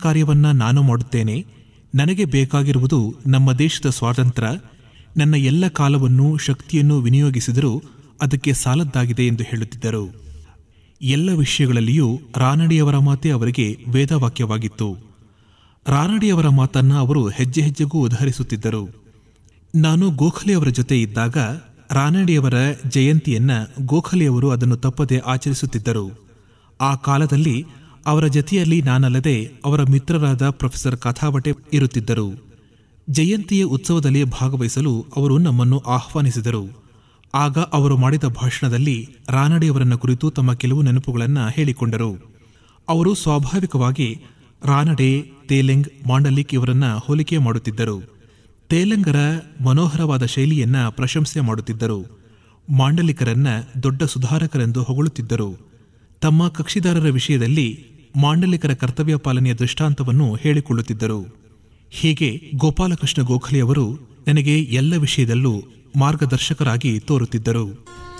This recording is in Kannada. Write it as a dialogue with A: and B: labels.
A: ಕಾರ್ಯವನ್ನ ನಾನು ಮಾಡುತ್ತೇನೆ ನನಗೆ ಬೇಕಾಗಿರುವುದು ನಮ್ಮ ದೇಶದ ಸ್ವಾತಂತ್ರ್ಯ ನನ್ನ ಎಲ್ಲ ಕಾಲವನ್ನು ಶಕ್ತಿಯನ್ನು ವಿನಿಯೋಗಿಸಿದರೂ ಅದಕ್ಕೆ ಸಾಲದ್ದಾಗಿದೆ ಎಂದು ಹೇಳುತ್ತಿದ್ದರು ಎಲ್ಲ ವಿಷಯಗಳಲ್ಲಿಯೂ ರಾನಡೆಯವರ ಮಾತೇ ಅವರಿಗೆ ವೇದವಾಕ್ಯವಾಗಿತ್ತು ರಾನಡೆಯವರ ಮಾತನ್ನ ಅವರು ಹೆಜ್ಜೆ ಹೆಜ್ಜೆಗೂ ಉದಾಹರಿಸುತ್ತಿದ್ದರು ನಾನು ಗೋಖಲೆಯವರ ಜೊತೆ ಇದ್ದಾಗ ರಾನಡೆಯವರ ಜಯಂತಿಯನ್ನ ಗೋಖಲೆಯವರು ಅದನ್ನು ತಪ್ಪದೆ ಆಚರಿಸುತ್ತಿದ್ದರು ಆ ಕಾಲದಲ್ಲಿ ಅವರ ಜತೆಯಲ್ಲಿ ನಾನಲ್ಲದೆ ಅವರ ಮಿತ್ರರಾದ ಪ್ರೊಫೆಸರ್ ಕಥಾವಟೆ ಇರುತ್ತಿದ್ದರು ಜಯಂತಿಯ ಉತ್ಸವದಲ್ಲಿ ಭಾಗವಹಿಸಲು ಅವರು ನಮ್ಮನ್ನು ಆಹ್ವಾನಿಸಿದರು ಆಗ ಅವರು ಮಾಡಿದ ಭಾಷಣದಲ್ಲಿ ರಾನಡೆಯವರನ್ನ ಕುರಿತು ತಮ್ಮ ಕೆಲವು ನೆನಪುಗಳನ್ನು ಹೇಳಿಕೊಂಡರು ಅವರು ಸ್ವಾಭಾವಿಕವಾಗಿ ರಾನಡೆ ತೇಲೆಂಗ್ ಮಾಂಡಲಿಕ್ ಇವರನ್ನ ಹೋಲಿಕೆ ಮಾಡುತ್ತಿದ್ದರು ತೇಲಂಗರ ಮನೋಹರವಾದ ಶೈಲಿಯನ್ನ ಪ್ರಶಂಸೆ ಮಾಡುತ್ತಿದ್ದರು ಮಾಂಡಲಿಕರನ್ನ ದೊಡ್ಡ ಸುಧಾರಕರೆಂದು ಹೊಗಳುತ್ತಿದ್ದರು ತಮ್ಮ ಕಕ್ಷಿದಾರರ ವಿಷಯದಲ್ಲಿ ಮಾಂಡಲಿಕರ ಕರ್ತವ್ಯ ಪಾಲನೆಯ ದೃಷ್ಟಾಂತವನ್ನು ಹೇಳಿಕೊಳ್ಳುತ್ತಿದ್ದರು ಹೀಗೆ ಗೋಪಾಲಕೃಷ್ಣ ಗೋಖಲೆಯವರು ನನಗೆ ಎಲ್ಲ ವಿಷಯದಲ್ಲೂ ಮಾರ್ಗದರ್ಶಕರಾಗಿ ತೋರುತ್ತಿದ್ದರು